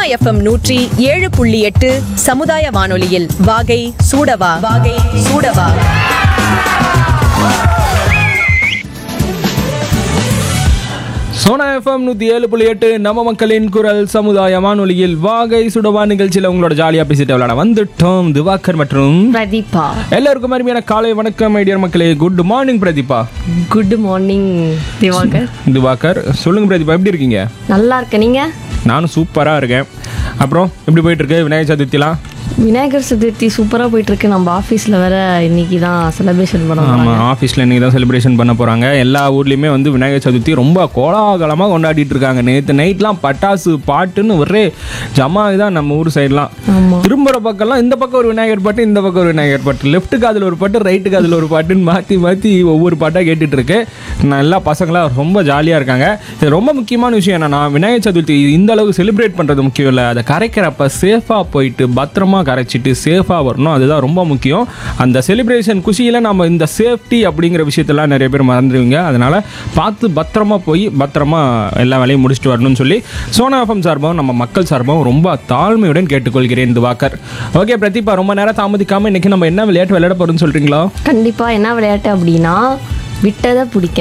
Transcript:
FM நூற்றி ஏழு புள்ளி எட்டு சமுதாய வானொலியில் வாகை சூடவா வாகை சூடவா சோனா எஃப்எம் நூற்றி ஏழு புள்ளி எட்டு நம்ம மக்களின் குரல் சமுதாய வானொலியில் வாகை சுடவா நிகழ்ச்சியில் உங்களோட ஜாலியாக பேசிட்டு விளையாட வந்துட்டோம் திவாகர் மற்றும் பிரதீபா எல்லாருக்கும் அருமையான காலை வணக்கம் ஐடியர் மக்களே good morning Pratibha good morning Diwakar Diwakar சொல்லுங்க பிரதீபா எப்படி இருக்கீங்க நல்லா இருக்க நீங்க நானும் சூப்பராக இருக்கேன் அப்புறம் எப்படி போயிட்டு இருக்கு விநாயகர் சதுர்த்திலாம் விநாயகர் சதுர்த்தி சூப்பரா போயிட்டு இருக்கு நம்ம ஆபீஸ்ல வேற இன்னைக்கு தான் செலிப்ரேஷன் பண்ணுவோம் ஆமாம் ஆஃபீஸில் இன்றைக்கி தான் செலிப்ரேஷன் பண்ண போகிறாங்க எல்லா ஊர்லேயுமே வந்து விநாயகர் சதுர்த்தி ரொம்ப கோலாகலமாக கொண்டாடிட்டு இருக்காங்க நேற்று நைட்லாம் பட்டாசு பாட்டுன்னு ஒரே ஜமா தான் நம்ம ஊர் சைட்லாம் ஆமா திரும்புற பக்கம்லாம் இந்த பக்கம் ஒரு விநாயகர் பாட்டு இந்த பக்கம் ஒரு விநாயகர் பாட்டு லெஃப்ட்டுக்கு அதில் ஒரு பாட்டு ரைட்டுக்கு அதில் ஒரு பாட்டுன்னு மாற்றி மாற்றி ஒவ்வொரு பாட்டாக கேட்டுட்டு இருக்கு நல்லா பசங்களாம் ரொம்ப ஜாலியாக இருக்காங்க இது ரொம்ப முக்கியமான விஷயம் என்னன்னா விநாயகர் சதுர்த்தி இந்த அளவுக்கு செலிப்ரேட் பண்ணுறது முக்கியம் இல்லை அதை கரைக்கிறப்ப சேஃபாக போயிட்டு பத்திரமா கரைச்சிட்டு சேஃபாக வரணும் அதுதான் ரொம்ப முக்கியம் அந்த செலிப்ரேஷன் குஷியில் நம்ம இந்த சேஃப்டி அப்படிங்கிற விஷயத்தெல்லாம் நிறைய பேர் மறந்துடுவீங்க அதனால் பார்த்து பத்திரமா போய் பத்திரமா எல்லா வேலையும் முடிச்சுட்டு வரணும்னு சொல்லி சோனா எஃப்எம் சார்பாகவும் நம்ம மக்கள் சார்பாகவும் ரொம்ப தாழ்மையுடன் கேட்டுக்கொள்கிறேன் இந்த வாக்கர் ஓகே பிரதீபா ரொம்ப நேரம் தாமதிக்காமல் இன்னைக்கு நம்ம என்ன விளையாட்டு விளையாட போகிறோம்னு சொல்கிறீங்களா கண்டிப்பா என்ன விளையாட்டு அப்படின்னா விட்டதை பிடிக்க